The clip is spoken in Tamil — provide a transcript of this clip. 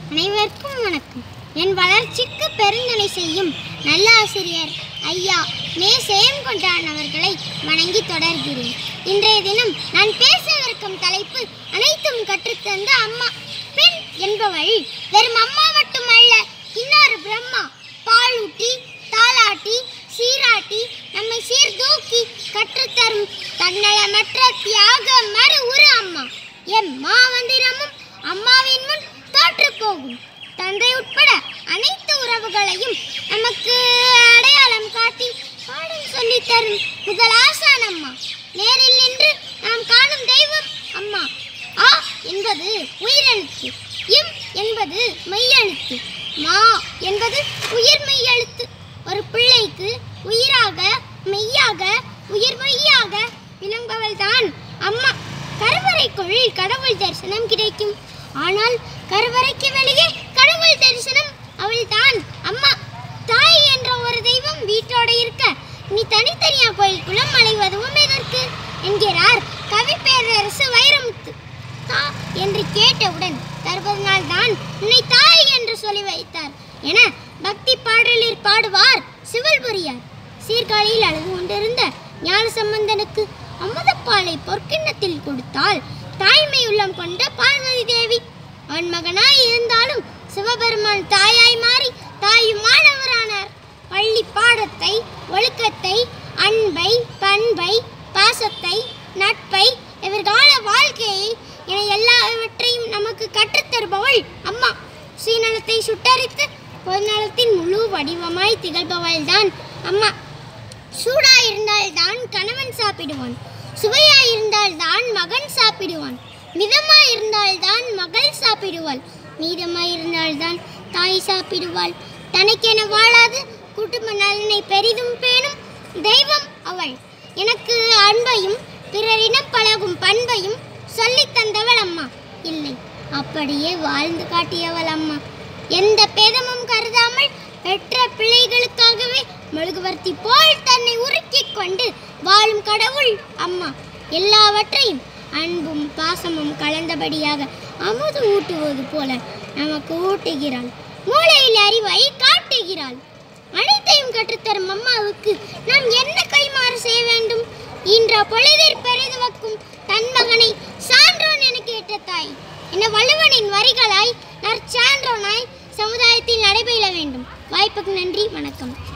அனைவருக்கும் வணக்கம் என் வளர்ச்சிக்கு பெருந்தனை செய்யும் நல்ல ஆசிரியர் ஐயா மே சேம் கொண்டான் அவர்களை வணங்கி தொடர்கிறேன் இன்றைய தினம் நான் பேசவிருக்கும் தலைப்பு அனைத்தும் கற்றுத்தந்த அம்மா பெண் என்பவள் வெறும் அம்மா மட்டுமல்ல இன்னொரு பிரம்மா பாலூட்டி தாளாட்டி சீராட்டி நம்மை சீர்தூக்கி கற்றுத்தரும் தன்னலமற்ற தியாக மறு உரு அம்மா எம் மாவந்திரமும் அம்மாவின் முன் தோற்று போகும் தந்தை உட்பட அனைத்து உறவுகளையும் நமக்கு அடையாளம் காட்டி பாடம் சொல்லித் தரும் முதல் ஆசான் அம்மா நேரில் நின்று நாம் காணும் தெய்வம் அம்மா ஆ என்பது உயிரெழுத்து இம் என்பது மெய்யெழுத்து மா என்பது உயிர் மெய்யெழுத்து ஒரு பிள்ளைக்கு உயிராக மெய்யாக உயிர் மெய்யாக விளங்குபவள் தான் அம்மா கருவறைக்குள் கடவுள் தரிசனம் கிடைக்கும் ஆனால் கருவறைக்கு வெளியே கடவுள் தரிசனம் அவள் தான் அம்மா தாய் என்ற ஒரு தெய்வம் வீட்டோட இருக்க நீ தனித்தனியா கோயிலுக்குள்ள மலைவதுவும் எதற்கு என்கிறார் கவி பேரரசு வைரமுத்து தா என்று கேட்டவுடன் தருவதனால் தான் உன்னை தாய் என்று சொல்லி வைத்தார் என பக்தி பாடலில் பாடுவார் சிவல்புரியார் சீர்காழியில் அழுது கொண்டிருந்த ஞான சம்பந்தனுக்கு அமுதப்பாலை பொற்கிண்ணத்தில் கொடுத்தால் தாய்மை உள்ளம் கொண்ட பார்வதி தேவி அவன் மகனாய் இருந்தாலும் சிவபெருமான் தாயாய் மாறி தாயுமானவரானார் பள்ளி பாடத்தை ஒழுக்கத்தை அன்பை பண்பை பாசத்தை நட்பை எதிர்கால வாழ்க்கையை என எல்லாவற்றையும் நமக்கு கற்றுத்தருபவள் அம்மா சுயநலத்தை சுட்டரித்து பொதுநலத்தின் முழு வடிவமாய் திகழ்பவள் தான் அம்மா சூடா இருந்தால்தான் கணவன் சாப்பிடுவான் சுவையா இருந்தால்தான் மகன் சாப்பிடுவான் மிதமா இருந்தால்தான் மகள் சாப்பிடுவாள் மீதமா இருந்தால்தான் தாய் சாப்பிடுவாள் தனக்கென வாழாது குடும்ப நலனை பெரிதும் பேணும் தெய்வம் அவள் எனக்கு அன்பையும் பிறரிடம் பழகும் பண்பையும் சொல்லித் தந்தவள் அம்மா இல்லை அப்படியே வாழ்ந்து காட்டியவள் அம்மா எந்த பேதமும் கருதாமல் பெற்ற பிள்ளைகளுக்காகவே மெழுகுவர்த்தி போல் தன்னை உருக்கிக் கொண்டு வாழும் கடவுள் அம்மா எல்லாவற்றையும் அன்பும் பாசமும் கலந்தபடியாக அமுது ஊட்டுவது போல நமக்கு ஊட்டுகிறாள் மூளையில் அறிவை காட்டுகிறாள் அனைத்தையும் கற்றுத்தரும் அம்மாவுக்கு நாம் என்ன கைமாறு செய்ய வேண்டும் இன்ற பொழுதில் பெரிதுவக்கும் தன் மகனை சான்றோன் என கேட்ட தாய் என வள்ளுவனின் வரிகளாய் நற்சான்றோனாய் சமுதாயத்தில் நடைபெற வேண்டும் வாய்ப்புக்கு நன்றி வணக்கம்